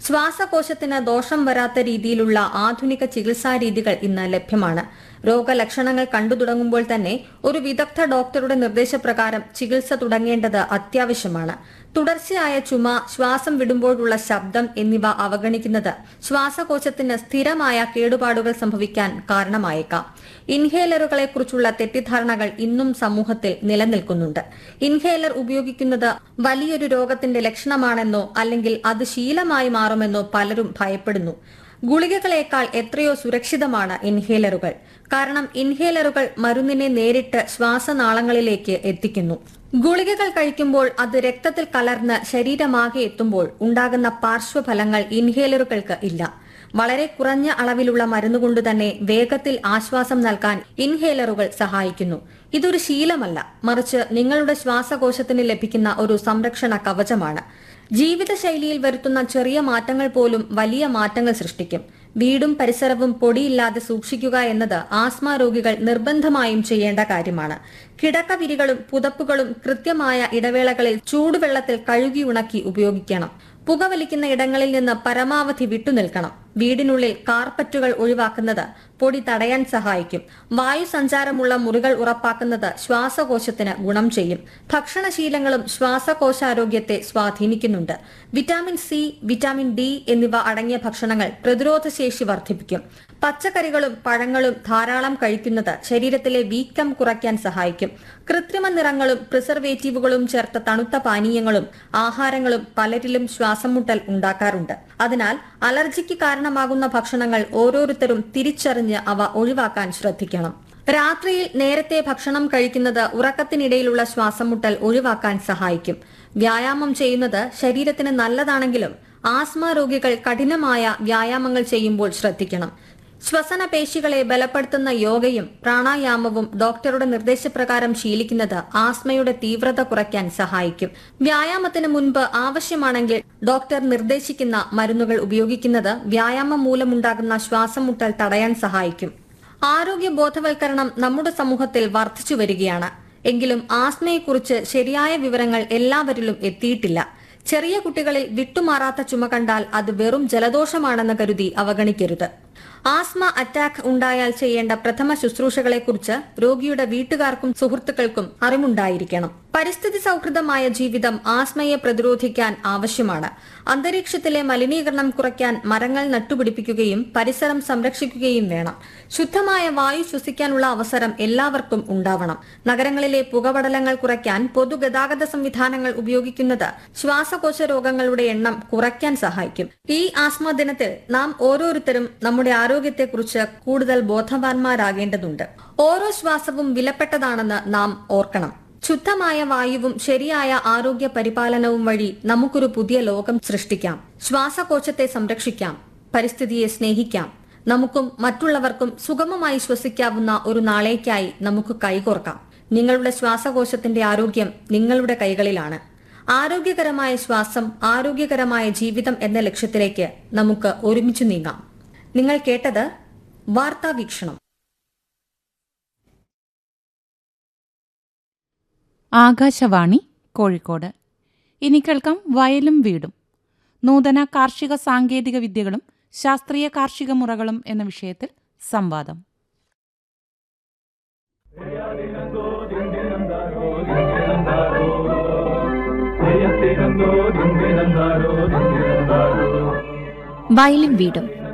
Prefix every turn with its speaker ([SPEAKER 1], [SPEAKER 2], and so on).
[SPEAKER 1] ശ്വാസകോശത്തിന് ദോഷം വരാത്ത രീതിയിലുള്ള ആധുനിക ചികിത്സാ രീതികൾ ഇന്ന് ലഭ്യമാണ് രോഗലക്ഷണങ്ങൾ കണ്ടു തുടങ്ങുമ്പോൾ തന്നെ ഒരു വിദഗ്ധ ഡോക്ടറുടെ നിർദ്ദേശപ്രകാരം ചികിത്സ തുടങ്ങേണ്ടത് അത്യാവശ്യമാണ് തുടർച്ചയായ ചുമ ശ്വാസം വിടുമ്പോഴുള്ള ശബ്ദം എന്നിവ അവഗണിക്കുന്നത് ശ്വാസകോശത്തിന് സ്ഥിരമായ കേടുപാടുകൾ സംഭവിക്കാൻ കാരണമായേക്കാം ഇൻഹേലറുകളെക്കുറിച്ചുള്ള തെറ്റിദ്ധാരണകൾ ഇന്നും സമൂഹത്തിൽ നിലനിൽക്കുന്നുണ്ട് ഇൻഹേലർ ഉപയോഗിക്കുന്നത് വലിയൊരു രോഗത്തിന്റെ ലക്ഷണമാണെന്നോ അല്ലെങ്കിൽ അത് ശീലമായി മാറുമെന്നോ പലരും ഭയപ്പെടുന്നു ഗുളികകളേക്കാൾ എത്രയോ സുരക്ഷിതമാണ് ഇൻഹേലറുകൾ കാരണം ഇൻഹേലറുകൾ മരുന്നിനെ നേരിട്ട് ശ്വാസനാളങ്ങളിലേക്ക് എത്തിക്കുന്നു ഗുളികകൾ കഴിക്കുമ്പോൾ അത് രക്തത്തിൽ കലർന്ന് ശരീരമാകെ എത്തുമ്പോൾ ഉണ്ടാകുന്ന പാർശ്വഫലങ്ങൾ ഇൻഹേലറുകൾക്ക് ഇല്ല വളരെ കുറഞ്ഞ അളവിലുള്ള മരുന്നുകൊണ്ട് തന്നെ വേഗത്തിൽ ആശ്വാസം നൽകാൻ ഇൻഹേലറുകൾ സഹായിക്കുന്നു ഇതൊരു ശീലമല്ല മറിച്ച് നിങ്ങളുടെ ശ്വാസകോശത്തിന് ലഭിക്കുന്ന ഒരു സംരക്ഷണ കവചമാണ് ജീവിതശൈലിയിൽ വരുത്തുന്ന ചെറിയ മാറ്റങ്ങൾ പോലും വലിയ മാറ്റങ്ങൾ സൃഷ്ടിക്കും വീടും പരിസരവും പൊടിയില്ലാതെ സൂക്ഷിക്കുക എന്നത് ആസ്മ രോഗികൾ നിർബന്ധമായും ചെയ്യേണ്ട കാര്യമാണ് കിടക്കവിരികളും പുതപ്പുകളും കൃത്യമായ ഇടവേളകളിൽ ചൂടുവെള്ളത്തിൽ കഴുകി ഉണക്കി ഉപയോഗിക്കണം പുകവലിക്കുന്ന ഇടങ്ങളിൽ നിന്ന് പരമാവധി വിട്ടുനിൽക്കണം വീടിനുള്ളിൽ കാർപ്പറ്റുകൾ ഒഴിവാക്കുന്നത് പൊടി തടയാൻ സഹായിക്കും വായു സഞ്ചാരമുള്ള മുറികൾ ഉറപ്പാക്കുന്നത് ശ്വാസകോശത്തിന് ഗുണം ചെയ്യും ഭക്ഷണശീലങ്ങളും ശ്വാസകോശാരോഗ്യത്തെ സ്വാധീനിക്കുന്നുണ്ട് വിറ്റാമിൻ സി വിറ്റാമിൻ ഡി എന്നിവ അടങ്ങിയ ഭക്ഷണങ്ങൾ പ്രതിരോധശേഷി വർദ്ധിപ്പിക്കും പച്ചക്കറികളും പഴങ്ങളും ധാരാളം കഴിക്കുന്നത് ശരീരത്തിലെ വീക്കം കുറയ്ക്കാൻ സഹായിക്കും കൃത്രിമ നിറങ്ങളും പ്രിസർവേറ്റീവുകളും ചേർത്ത തണുത്ത പാനീയങ്ങളും ആഹാരങ്ങളും പലരിലും ശ്വാസം മുട്ടൽ ഉണ്ടാക്കാറുണ്ട് അതിനാൽ അലർജിക്ക് കാരണമാകുന്ന ഭക്ഷണങ്ങൾ ഓരോരുത്തരും തിരിച്ചറിഞ്ഞ് അവ ഒഴിവാക്കാൻ ശ്രദ്ധിക്കണം രാത്രിയിൽ നേരത്തെ ഭക്ഷണം കഴിക്കുന്നത് ഉറക്കത്തിനിടയിലുള്ള ശ്വാസം മുട്ടൽ ഒഴിവാക്കാൻ സഹായിക്കും വ്യായാമം ചെയ്യുന്നത് ശരീരത്തിന് നല്ലതാണെങ്കിലും ആസ്മ രോഗികൾ കഠിനമായ വ്യായാമങ്ങൾ ചെയ്യുമ്പോൾ ശ്രദ്ധിക്കണം ശ്വസന പേശികളെ ബലപ്പെടുത്തുന്ന യോഗയും പ്രാണായാമവും ഡോക്ടറുടെ നിർദ്ദേശപ്രകാരം ശീലിക്കുന്നത് ആസ്മയുടെ തീവ്രത കുറയ്ക്കാൻ സഹായിക്കും വ്യായാമത്തിന് മുൻപ് ആവശ്യമാണെങ്കിൽ ഡോക്ടർ നിർദ്ദേശിക്കുന്ന മരുന്നുകൾ ഉപയോഗിക്കുന്നത് വ്യായാമം മൂലമുണ്ടാകുന്ന ശ്വാസം മുട്ടൽ തടയാൻ സഹായിക്കും ആരോഗ്യ ബോധവൽക്കരണം നമ്മുടെ സമൂഹത്തിൽ വർദ്ധിച്ചു വരികയാണ് എങ്കിലും ആസ്മയെക്കുറിച്ച് ശരിയായ വിവരങ്ങൾ എല്ലാവരിലും എത്തിയിട്ടില്ല ചെറിയ കുട്ടികളിൽ വിട്ടുമാറാത്ത ചുമ കണ്ടാൽ അത് വെറും ജലദോഷമാണെന്ന് കരുതി അവഗണിക്കരുത് ആസ്മ അറ്റാക്ക് ഉണ്ടായാൽ ചെയ്യേണ്ട പ്രഥമ ശുശ്രൂഷകളെക്കുറിച്ച് രോഗിയുടെ വീട്ടുകാർക്കും സുഹൃത്തുക്കൾക്കും അറിവുണ്ടായിരിക്കണം പരിസ്ഥിതി സൗഹൃദമായ ജീവിതം ആസ്മയെ പ്രതിരോധിക്കാൻ ആവശ്യമാണ് അന്തരീക്ഷത്തിലെ മലിനീകരണം കുറയ്ക്കാൻ മരങ്ങൾ നട്ടുപിടിപ്പിക്കുകയും പരിസരം സംരക്ഷിക്കുകയും വേണം ശുദ്ധമായ വായു ശ്വസിക്കാനുള്ള അവസരം എല്ലാവർക്കും ഉണ്ടാവണം നഗരങ്ങളിലെ പുകപടലങ്ങൾ കുറയ്ക്കാൻ പൊതുഗതാഗത സംവിധാനങ്ങൾ ഉപയോഗിക്കുന്നത് ശ്വാസകോശ രോഗങ്ങളുടെ എണ്ണം കുറയ്ക്കാൻ സഹായിക്കും ഈ ആസ്മ ദിനത്തിൽ നാം ഓരോരുത്തരും നമ്മുടെ ആരോഗ്യത്തെക്കുറിച്ച് കൂടുതൽ ബോധവാന്മാരാകേണ്ടതുണ്ട് ഓരോ ശ്വാസവും വിലപ്പെട്ടതാണെന്ന് നാം ഓർക്കണം ശുദ്ധമായ വായുവും ശരിയായ ആരോഗ്യ പരിപാലനവും വഴി നമുക്കൊരു പുതിയ ലോകം സൃഷ്ടിക്കാം ശ്വാസകോശത്തെ സംരക്ഷിക്കാം പരിസ്ഥിതിയെ സ്നേഹിക്കാം നമുക്കും മറ്റുള്ളവർക്കും സുഗമമായി ശ്വസിക്കാവുന്ന ഒരു നാളേക്കായി നമുക്ക് കൈകോർക്കാം നിങ്ങളുടെ ശ്വാസകോശത്തിന്റെ ആരോഗ്യം നിങ്ങളുടെ കൈകളിലാണ് ആരോഗ്യകരമായ ശ്വാസം ആരോഗ്യകരമായ ജീവിതം എന്ന ലക്ഷ്യത്തിലേക്ക് നമുക്ക് ഒരുമിച്ച് നീങ്ങാം നിങ്ങൾ കേട്ടത് വാർത്താ വീക്ഷണം
[SPEAKER 2] ആകാശവാണി കോഴിക്കോട് ഇനി കേൾക്കാം വയലും വീടും നൂതന കാർഷിക സാങ്കേതിക വിദ്യകളും ശാസ്ത്രീയ കാർഷിക മുറകളും എന്ന വിഷയത്തിൽ സംവാദം
[SPEAKER 3] വയലും വീടും